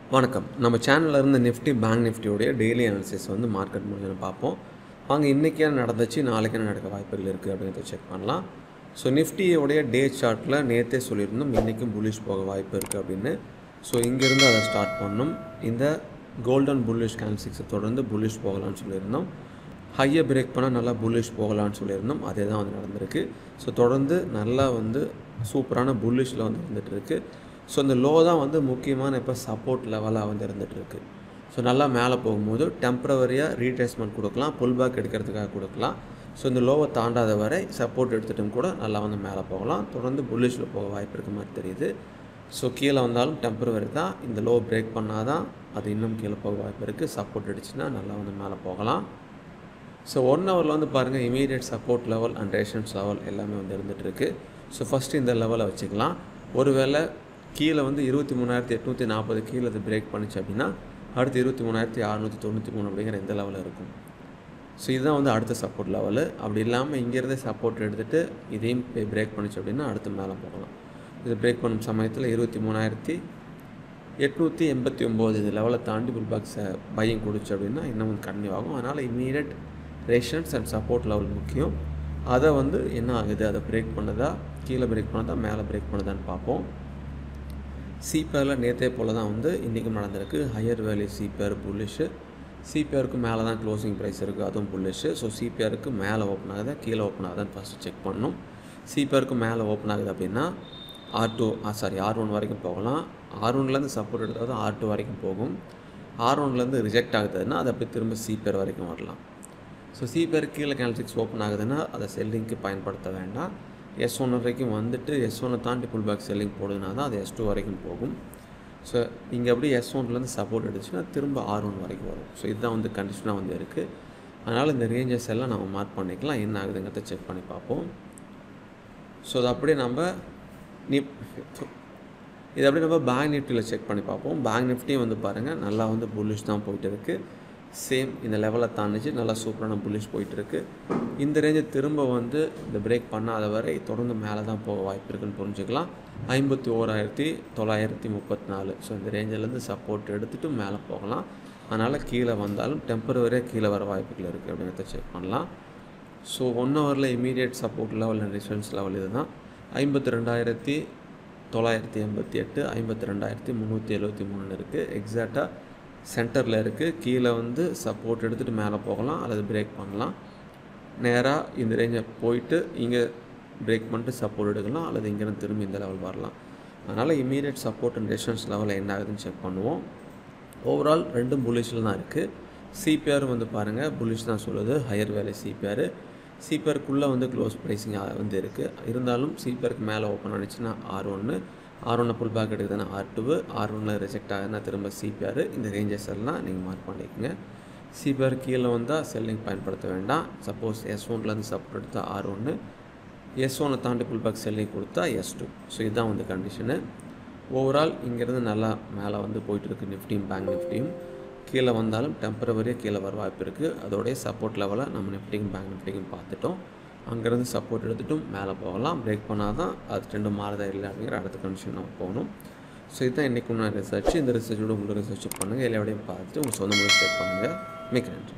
வணக்கம் நம்ம சேனலில் இருந்து நிஃப்டி பேங்க் நிஃப்டியோடைய டெய்லி அனாலிசிஸ் வந்து மார்க்கெட் முடிஞ்சுன்னு பார்ப்போம் வாங்க இன்றைக்கி என்ன நடந்துச்சு நாளைக்கு என்ன நடக்க வாய்ப்புகள் இருக்குது அப்படிங்கிறத செக் பண்ணலாம் ஸோ நிஃப்டியோடைய டே சார்ட்டில் நேற்றே சொல்லியிருந்தோம் இன்றைக்கும் புல்லிஷ் போக வாய்ப்பு இருக்குது அப்படின்னு ஸோ இங்கேருந்து அதை ஸ்டார்ட் பண்ணோம் இந்த கோல்டன் புல்லிஷ் கேன்சிக்ஸை தொடர்ந்து புல்லிஷ் போகலாம்னு சொல்லியிருந்தோம் ஹையை பிரேக் பண்ணால் நல்லா புல்லிஷ் போகலான்னு சொல்லியிருந்தோம் அதே தான் வந்து நடந்திருக்கு ஸோ தொடர்ந்து நல்லா வந்து சூப்பரான புல்லிஷில் வந்து இருந்துகிட்டு இருக்கு ஸோ இந்த லோ தான் வந்து முக்கியமான இப்போ சப்போர்ட் லெவலாக வந்து இருந்துகிட்டு இருக்கு ஸோ நல்லா மேலே போகும்போது டெம்பரவரியாக ரீட்ரேஸ்மெண்ட் கொடுக்கலாம் புல் பேக் எடுக்கிறதுக்காக கொடுக்கலாம் ஸோ இந்த லோவை தாண்டாத வரை சப்போர்ட் எடுத்துட்டும் கூட நல்லா வந்து மேலே போகலாம் தொடர்ந்து புல்லிஷில் போக வாய்ப்பு இருக்க மாதிரி தெரியுது ஸோ கீழே வந்தாலும் டெம்பரவரி தான் இந்த லோ பிரேக் பண்ணால் தான் அது இன்னும் கீழே போக வாய்ப்பு இருக்குது சப்போர்ட் அடிச்சுன்னா நல்லா வந்து மேலே போகலாம் ஸோ ஒன் ஹவரில் வந்து பாருங்கள் immediate support level and resistance level எல்லாமே வந்து இருந்துகிட்ருக்கு ஸோ ஃபஸ்ட்டு இந்த லெவலை வச்சுக்கலாம் ஒருவேளை கீழே வந்து இருபத்தி மூணாயிரத்தி எட்நூற்றி நாற்பது கீழே அது பிரேக் பண்ணுச்சு அப்படின்னா அடுத்து இருபத்தி மூணாயிரத்தி அறநூற்றி தொண்ணூற்றி மூணு அப்படிங்கிற இந்த லெவலில் இருக்கும் ஸோ இதுதான் வந்து அடுத்த சப்போர்ட் லெவலு அப்படி இல்லாமல் இங்கேருந்தே சப்போர்ட் எடுத்துகிட்டு இதையும் போய் பிரேக் பண்ணுச்சு அப்படின்னா அடுத்து மேலே போகலாம் இது பிரேக் பண்ணும் சமயத்தில் இருபத்தி மூணாயிரத்தி எட்நூற்றி எண்பத்தி ஒம்பது இது லெவலை தாண்டி புல் பாக்ஸை பையன் கொடுச்சு அப்படின்னா இன்னும் வந்து கன்னியூ ஆகும் அதனால் immediate resistance and support level முக்கியம் அதை வந்து என்ன ஆகுது அதை பிரேக் பண்ணதா கீழே பிரேக் பண்ணதா மேலே பிரேக் பண்ணதான்னு பார்ப்போம் சிபிஆரில் நேற்றே போல் தான் வந்து இன்றைக்கும் நடந்திருக்கு ஹையர் வேல்யூ சிபிஆர் புல்லிஷு சிபிஆருக்கு மேலே தான் க்ளோசிங் ப்ரைஸ் இருக்குது அதுவும் புல்லிஷு ஸோ சிபிஆருக்கு மேலே ஓப்பன் ஆகுதா கீழே ஓப்பன் ஆகுதான்னு ஃபஸ்ட்டு செக் பண்ணணும் சிபிஆருக்கு மேலே ஓப்பன் ஆகுது அப்படின்னா R two sorry R one வரைக்கும் போகலாம் ஆர் ஒன்லேருந்து சப்போர்ட் எடுத்தால் தான் ஆர் டூ வரைக்கும் போகும் ஆர் ஒன்லேருந்து ரிஜெக்ட் ஆகுதுன்னா அது அப்படியே திரும்ப சிபிஆர் வரைக்கும் வரலாம் ஸோ சிபிஆர் கீழே கேல்சிக்ஸ் ஓப்பன் ஆகுதுன்னா அதை செல்லிங்க்கு பயன்படுத்த வேண்டாம் எஸ் ஒன் வரைக்கும் வந்துட்டு எஸ் ஒன்னை தாண்டி புல் பேக் செல்லிங் போடுதுனா தான் அது எஸ் டூ வரைக்கும் போகும் ஸோ இங்கே அப்படியே எஸ் ஒன்லேருந்து சப்போர்ட் எடுத்துச்சுன்னா திரும்ப ஆர் ஒன் வரைக்கும் வரும் ஸோ இதுதான் வந்து கண்டிஷனாக வந்து இருக்குது அதனால் இந்த ரேஞ்சஸ் எல்லாம் நம்ம மார்க் பண்ணிக்கலாம் என்ன ஆகுதுங்கிறத செக் பண்ணி பார்ப்போம் ஸோ அது அப்படியே நம்ம நிப் இது அப்படியே நம்ம பேங்க் நிஃப்டியில் செக் பண்ணி பார்ப்போம் பேங்க் நிஃப்டியும் வந்து பாருங்கள் நல்லா வந்து புல்லிஷ் தான் போயிட்டு இருக்குது சேம் இந்த லெவலை தாண்டிச்சு நல்லா சூப்பரான புல்லிஷ் போயிட்டு இருக்கு இந்த ரேஞ்சை திரும்ப வந்து இந்த பிரேக் பண்ணாத வரை தொடர்ந்து மேலே தான் போக வாய்ப்பு இருக்குன்னு புரிஞ்சுக்கலாம் ஐம்பத்தி ஓராயிரத்தி தொள்ளாயிரத்தி முப்பத்தி நாலு ஸோ இந்த ரேஞ்சிலேருந்து சப்போர்ட் எடுத்துகிட்டு மேலே போகலாம் அதனால் கீழே வந்தாலும் டெம்பரவரியாக கீழே வர வாய்ப்புகள் இருக்குது அப்படிங்கிறத செக் பண்ணலாம் ஸோ ஒன் ஹவரில் immediate support level and results level இதுதான் ஐம்பத்தி ரெண்டாயிரத்தி தொள்ளாயிரத்தி எண்பத்தி எட்டு ஐம்பத்தி ரெண்டாயிரத்தி முந்நூற்றி எழுபத்தி மூணுன்னு இருக்குது எக்ஸாக்டாக சென்டரில் இருக்குது கீழே வந்து சப்போர்ட் எடுத்துகிட்டு மேலே போகலாம் அல்லது பிரேக் பண்ணலாம் நேராக இந்த ரேஞ்சை போயிட்டு இங்கே பிரேக் பண்ணிட்டு சப்போர்ட் எடுக்கலாம் அல்லது இங்கேருந்து திரும்பி இந்த லெவல் வரலாம் அதனால் immediate support and resistance level என்ன ஆகுதுன்னு செக் பண்ணுவோம் ஓவரால் ரெண்டும் புல்லிஷில் தான் இருக்குது சிபிஆர் வந்து பாருங்கள் புல்லிஷ் தான் சொல்லுது ஹையர் வேலை சிபிஆர் சிபிஆருக்குள்ளே வந்து க்ளோஸ் ப்ரைஸிங் வந்து இருக்குது இருந்தாலும் சிபிஆருக்கு மேலே ஓப்பன் ஆனிச்சுன்னா ஆர் ஒன்று ஆர் ஒன்னை புல் பேக் எடுக்குதுன்னா ஆர் டூ ஆர் ஒன்னில் ரிஜெக்ட் ஆகுதுன்னா திரும்ப சிபிஆர் இந்த ரேஞ்சஸ் எல்லாம் நீங்கள் மார்க் பண்ணிக்கோங்க சிபிஆர் கீழே வந்தால் செல்லிங் பயன்படுத்த வேண்டாம் சப்போஸ் எஸ் ஒன்லேருந்து சப்போர்ட் எடுத்தால் ஆர் ஒன்று எஸ் ஒன்னை தாண்டி புல் பேக் செல்லிங் கொடுத்தா எஸ் டூ ஸோ இதுதான் வந்து கண்டிஷனு ஓவரால் இங்கேருந்து நல்லா மேலே வந்து போயிட்டு இருக்குது நிஃப்டியும் பேங்க் நிஃப்டியும் கீழே வந்தாலும் டெம்பரவரியாக கீழே வர வாய்ப்பு இருக்குது அதோடைய சப்போர்ட் லெவலை நம்ம நிஃப்டியும் பேங்க் நிஃப்டியும் பார்த்துட்டோம் அங்கேருந்து சப்போர்ட் எடுத்துட்டும் மேலே போகலாம் பிரேக் பண்ணால் தான் அது ரெண்டும் மாறுதா இல்லை அப்படிங்கிற அடுத்த கண்டிஷன் நம்ம போகணும் ஸோ இதுதான் இன்றைக்கு உள்ள ரிசர்ச் இந்த ரிசர்ச்சோட உங்களை ரிசர்ச் பண்ணுங்கள் எல்லா விடையும் பார்த்துட்டு உங்கள் சொந்த மொழி செக் பண்ணுங்கள் மிக்க நன்றி